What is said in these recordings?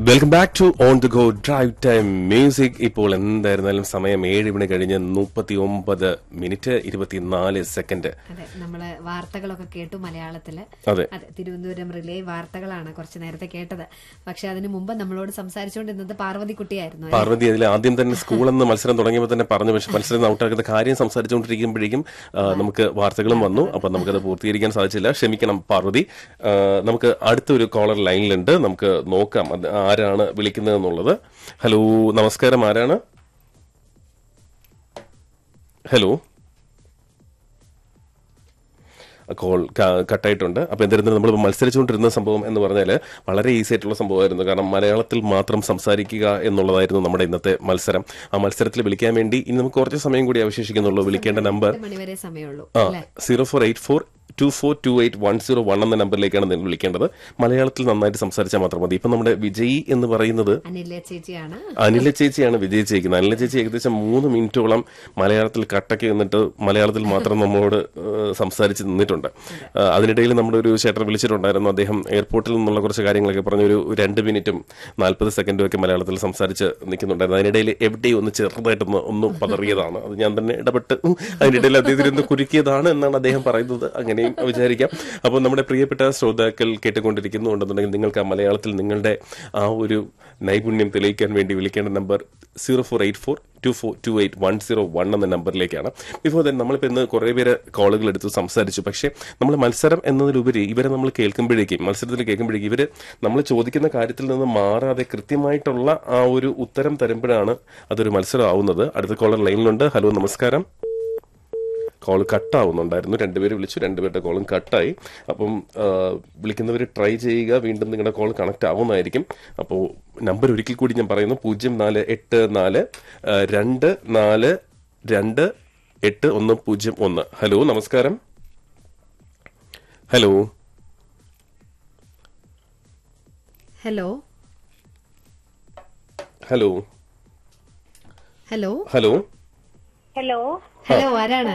Welcome back to on the go drive time music ഇപ്പോൾ എന്തായിരുന്നാലും സമയം ഏഴ് മണി കഴിഞ്ഞ് മുപ്പത്തി ഒമ്പത് മിനിറ്റ് ഇരുപത്തിനാല് സെക്കൻഡ് അതെ നമ്മള് വാർത്തകളൊക്കെ കേട്ടു മലയാളത്തില് അതെ അതെ തിരുവനന്തപുരം റിലേ വാർത്തകളാണ് കുറച്ച് നേരത്തെ കേട്ടത് പക്ഷെ അതിനു മുമ്പ് നമ്മളോട് സംസാരിച്ചുകൊണ്ടിരുന്നത് പാർവതിക്കുട്ടിയായിരുന്നു അല്ലേ? പാർവതി അതിൽ ആദ്യം തന്നെ സ്കൂളെന്ന് മത്സരം തുടങ്ങിയപ്പോൾ തന്നെ പറഞ്ഞു പക്ഷെ മത്സരം ഔട്ടാക്കുന്ന കാര്യം സംസാരിച്ചുകൊണ്ടിരിക്കുമ്പോഴേക്കും ആ, നമുക്ക് വാർത്തകളും വന്നു അപ്പൊ നമുക്കത് പൂർത്തീകരിക്കാൻ സാധിച്ചില്ല ക്ഷമിക്കണം പാർവതി ആ, നമുക്ക് അടുത്തൊരു കോളർ ലൈനിലുണ്ട് നമുക്ക് നോക്കാം അത് ആരാണ് വിളിക്കുന്നത് എന്നുള്ളത് ഹലോ നമസ്കാരം ആരാണ് ഹലോ കോൾ കട്ടായിട്ടുണ്ട് അപ്പൊ എന്തായിരുന്നു നമ്മൾ മത്സരിച്ചുകൊണ്ടിരുന്ന സംഭവം എന്ന് പറഞ്ഞാൽ വളരെ ഈസി ആയിട്ടുള്ള സംഭവമായിരുന്നു കാരണം മലയാളത്തിൽ മാത്രം സംസാരിക്കുക എന്നുള്ളതായിരുന്നു നമ്മുടെ ഇന്നത്തെ മത്സരം ആ മത്സരത്തിൽ വിളിക്കാൻ വേണ്ടി ഇനി നമുക്ക് കുറച്ച് സമയം കൂടി അവശേഷിക്കുന്നുള്ളൂ വിളിക്കേണ്ട നമ്പർ എട്ട് മണിവരെ സമയമുള്ളൂ ആ zero four eight four two four two eight one zero one എന്ന നമ്പറിലേക്കാണ് നിങ്ങൾ വിളിക്കേണ്ടത് മലയാളത്തിൽ നന്നായിട്ട് സംസാരിച്ചാൽ മാത്രം മതി ഇപ്പൊ നമ്മുടെ വിജയി എന്ന് പറയുന്നത് അനില ചേച്ചിയാണ് അനില ചേച്ചിയാണ് വിജയിച്ചിരിക്കുന്നത് അനില ചേച്ചി ഏകദേശം മൂന്ന് മിനിറ്റോളം മലയാളത്തിൽ കട്ടക്ക് നിന്നിട്ട് മലയാളത്തിൽ മാത്രം നമ്മളോട് ഏഹ്, സംസാരിച്ച് നിന്നിട്ടുണ്ട് ഏഹ്, അതിനിടയിൽ നമ്മുടെ ഒരു ചേട്ടൻ വിളിച്ചിട്ടുണ്ടായിരുന്നു അദ്ദേഹം എയർപോർട്ടിൽ നിന്നുള്ള കുറച്ച് കാര്യങ്ങളൊക്കെ പറഞ്ഞ ഒരു രണ്ട് മിനിറ്റും നാൽപ്പത് സെക്കൻഡും ഒക്കെ മലയാളത്തിൽ സംസാരിച്ച് നിൽക്കുന്നുണ്ടായിരുന്നു അതിനിടയിൽ എവിടെയും ഒന്ന് ചെറുതായിട്ടൊന്ന് ഒന്ന് പതറിയതാണ് അത് ഞാൻ തന്നെ ഇടപെട്ട് ഉം, അതിനിടയിൽ അദ്ദേഹത്തിന് ഒന്ന് കുരുക്കിയതാണ് എന്നാണ് അദ്ദേഹം പറയുന്നത് അങ്ങനെയും വിചാരിക്കാം അപ്പോൾ നമ്മുടെ പ്രിയപ്പെട്ട ശ്രോതാക്കൾ കേട്ടുകൊണ്ടിരിക്കുന്നുണ്ടെന്നുണ്ടെങ്കിൽ നിങ്ങൾക്ക് ആ മലയാളത്തിൽ നിങ്ങളുടെ ആ ഒരു നൈപുണ്യം തെളിയിക്കാൻ വേണ്ടി വിളിക്കേണ്ട number zero four eight four two four two eight one zero one എന്ന നമ്പറിലേക്കാണ് ബിഫോർ ദൻ നമ്മളിപ്പോൾ ഇന്ന് കുറേ പേര് കോളുകൾ എടുത്ത് സംസാരിച്ചു പക്ഷേ നമ്മൾ മത്സരം എന്നതിലുപരി ഇവരെ നമ്മൾ കേൾക്കുമ്പോഴേക്കും മത്സരത്തിൽ കേൾക്കുമ്പോഴേക്കും ഇവർ നമ്മൾ ചോദിക്കുന്ന കാര്യത്തിൽ നിന്ന് മാറാതെ കൃത്യമായിട്ടുള്ള ആ ഒരു ഉത്തരം തരുമ്പോഴാണ് അതൊരു മത്സരം ആവുന്നത് അടുത്ത കോളർ ലൈനിലുണ്ട് ഹലോ നമസ്കാരം കോൾ കട്ടാവുന്നുണ്ടായിരുന്നു രണ്ടുപേര് വിളിച്ചു രണ്ടുപേരുടെ കോളും കട്ടായി അപ്പം വിളിക്കുന്നവർ ട്രൈ ചെയ്യുക വീണ്ടും നിങ്ങളുടെ കോൾ കണക്ട് ആവുന്നതായിരിക്കും അപ്പോൾ നമ്പർ ഒരിക്കൽ കൂടി ഞാൻ പറയുന്നു പൂജ്യം നാല് എട്ട് നാല് ആ, രണ്ട് നാല് രണ്ട് എട്ട് ഒന്ന് പൂജ്യം ഒന്ന് ഹലോ നമസ്കാരം hello hello hello hello hello hello hello ആരാണ്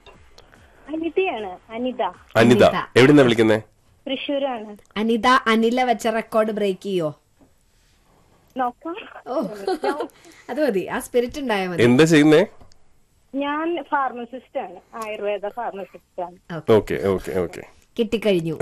അനിതയാണ് അനിത അനിത എവിടെ നിന്നാ വിളിക്കുന്നേ തൃശ്ശൂരാണ് അനിത അനില വെച്ച റെക്കോർഡ് ബ്രേക്ക് ചെയ്യോ നോക്കാം ഓ അത് മതി ആ സ്പിരിറ്റ് ഉണ്ടായാൽ മതി എന്താ ചെയ്യുന്നേ ഞാൻ ഫാർമസിസ്റ്റ് ആണ് ആയുർവേദ ഫാർമസിസ്റ്റ് ആണ് ഓക്കെ ഓക്കെ ഓക്കെ കിട്ടിക്കഴിഞ്ഞു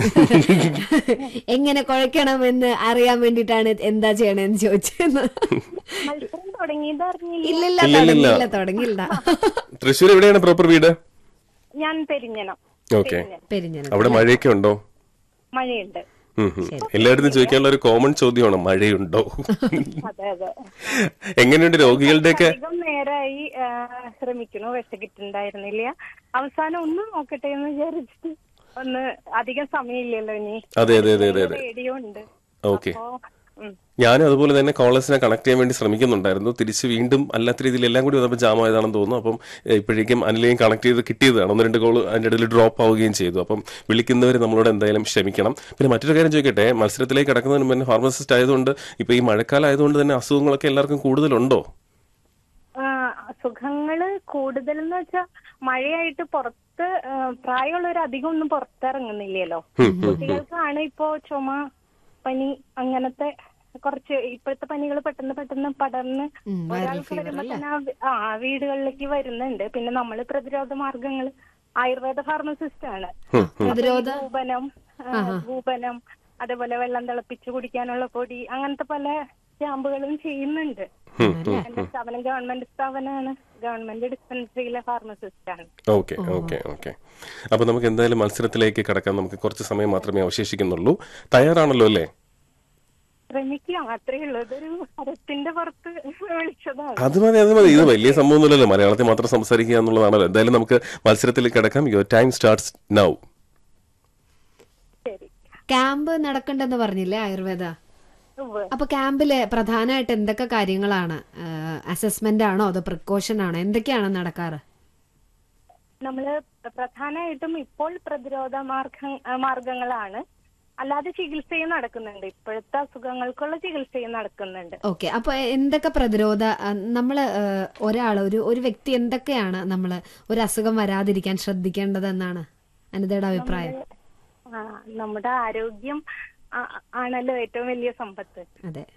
എങ്ങനെ കുഴക്കണമെന്ന് അറിയാൻ വേണ്ടിട്ടാണ് എന്താ ചെയ്യണമെന്ന് ചോദിച്ചത് മത്സരം തുടങ്ങിയത് അറിഞ്ഞില്ല ഇല്ലില്ല ഇല്ലില്ലില്ല. തുടങ്ങിയില്ല തുടങ്ങിയില്ല തൃശ്ശൂർ എവിടെയാണ് പ്രോപ്പർ വീട് ഞാൻ പെരിഞ്ഞണം ഓക്കെ പെരിഞ്ഞനം അവിടെ മഴയൊക്കെ ഉണ്ടോ മഴയുണ്ട് ഉം ഉം. എല്ലായിടത്തും ചോദിക്കാനുള്ള ഒരു കോമൺ ചോദ്യമാണ് മഴയുണ്ടോ അതെ അതെ എങ്ങനെയുണ്ട് രോഗികളുടെയൊക്കെ അധികം നേരായി ആ, ശ്രമിക്കണു പക്ഷെ കിട്ടുണ്ടായിരുന്നില്ല അവസാനം ഒന്ന് നോക്കട്ടെ എന്ന് വിചാരിച്ചിട്ട് ഒന്ന് അധികം സമയമില്ലല്ലോ ഇനി അതെ അതെ അതെ അതെ അതെ റേഡിയോ ഉണ്ട് ഓക്കെ അപ്പോ ഉം. ഞാനും അതുപോലെ തന്നെ കോളേജിനെ കണക്ട് ചെയ്യാൻ വേണ്ടി ശ്രമിക്കുന്നുണ്ടായിരുന്നു തിരിച്ച് വീണ്ടും അല്ലാത്ത രീതിയിൽ എല്ലാം കൂടി വന്നപ്പോൾ ജാം ആയതാണെന്ന് തോന്നുന്നു അപ്പം ഏ, ഇപ്പോഴേക്കും അനിലെയും കണക്ട് ചെയ്ത് കിട്ടിയതാണ് ഒന്ന് രണ്ട് കോൾ അതിൻ്റെ ഇടയിൽ ഡ്രോപ്പ് ആവുകയും ചെയ്തു അപ്പം വിളിക്കുന്നവർ നമ്മളോട് എന്തായാലും ക്ഷമിക്കണം പിന്നെ മറ്റൊരു കാര്യം ചോദിക്കട്ടെ മത്സരത്തിലേക്ക് കടക്കുന്നതിന് മുന്നേ ഫാർമസിസ്റ്റ് ആയതുകൊണ്ട് ഇപ്പൊ ഈ മഴക്കാലം ആയതുകൊണ്ട് തന്നെ അസുഖങ്ങളൊക്കെ എല്ലാവർക്കും കൂടുതലുണ്ടോ ആ, അസുഖങ്ങള് കൂടുതൽ എന്ന് വെച്ചാ മഴയായിട്ട് പുറത്ത് ആ, പ്രായമുള്ളവർ അധികം ഒന്നും പുറത്തിറങ്ങുന്നില്ലല്ലോ കുട്ടികൾക്കാണ് ഇപ്പോ ചുമ പനി അങ്ങനത്തെ കുറച്ച് ഇപ്പോഴത്തെ പനികൾ പെട്ടെന്ന് പെട്ടെന്ന് പടർന്ന് ഉം, viral ഒരാൾക്ക് fever വരുമ്പോ അല്ലേ? തന്നെ ആ വി- ആ വീടുകളിലേക്ക് വരുന്നുണ്ട് പിന്നെ നമ്മൾ പ്രതിരോധ മാർഗങ്ങൾ ആയുർവേദ ഫാർമസിസ്റ്റ് ആണ് പ്രതിരോധ ഭൂപനം ആ, ഭൂപനം അതേപോലെ വെള്ളം തിളപ്പിച്ച് കുടിക്കാനുള്ള പൊടി അങ്ങനത്തെ പല ക്യാമ്പുകളും ചെയ്യുന്നുണ്ട് എന്റെ സ്ഥാപനം ഗവൺമെന്റ് സ്ഥാപനമാണ് ഗവൺമെന്റ് ഡിസ്പെൻസറിയിലെ ഫാർമസിസ്റ്റ് ആണ് ഓക്കെ ഓക്കെ ഓക്കെ അപ്പൊ നമുക്ക് എന്തായാലും മത്സരത്തിലേക്ക് കടക്കാൻ നമുക്ക് കുറച്ച് സമയം മാത്രമേ അവശേഷിക്കുന്നുള്ളൂ തയ്യാറാണല്ലോ അല്ലേ ശ്രമിക്കാം അത്രേ ഉള്ളൂ ഇതൊരു ഹരത്തിന്റെ പുറത്ത് വിളിച്ചതാണ് അത് മതി അത് മതി ഇത് വലിയ സംഭവമൊന്നുമില്ലല്ലോ മലയാളത്തിൽ മാത്രം സംസാരിക്കുക എന്നുള്ളതാണല്ലോ എന്തായാലും നമുക്ക് മത്സരത്തിൽ കിടക്കാം യുവർ ടൈം സ്റ്റാർട്ട്സ് നൗ ശരി ക്യാമ്പ് നടക്കണ്ടെന്ന് പറഞ്ഞില്ലേ ആയുർവേദ ഉവ്വ്. അപ്പൊ ക്യാമ്പില് പ്രധാനമായിട്ട് എന്തൊക്കെ കാര്യങ്ങളാണ് അസസ്മെന്റ് ആണോ അതോ പ്രിക്കോഷൻ ആണോ എന്തൊക്കെയാണ് നടക്കാറ് നമ്മള് പ്രധാനമായിട്ടും ഇപ്പോൾ പ്രതിരോധ മാർഗ മാർഗങ്ങളാണ് അല്ലാതെ ചികിത്സയും നടക്കുന്നുണ്ട് ഇപ്പോഴത്തെ അസുഖങ്ങൾക്കുള്ള ചികിത്സയും നടക്കുന്നുണ്ട് ഓക്കെ അപ്പൊ എന്തൊക്കെ പ്രതിരോധ ആ, നമ്മള് ആ, ഒരാള് ഒരു ഒരു വ്യക്തി എന്തൊക്കെയാണ് നമ്മള് ഒരു അസുഖം വരാതിരിക്കാൻ ശ്രദ്ധിക്കേണ്ടതെന്നാണ് അനിതയുടെ അഭിപ്രായം ആ, നമ്മുടെ ആരോഗ്യം ആ- ആണല്ലോ ഏറ്റവും വലിയ സമ്പത്ത് അതെ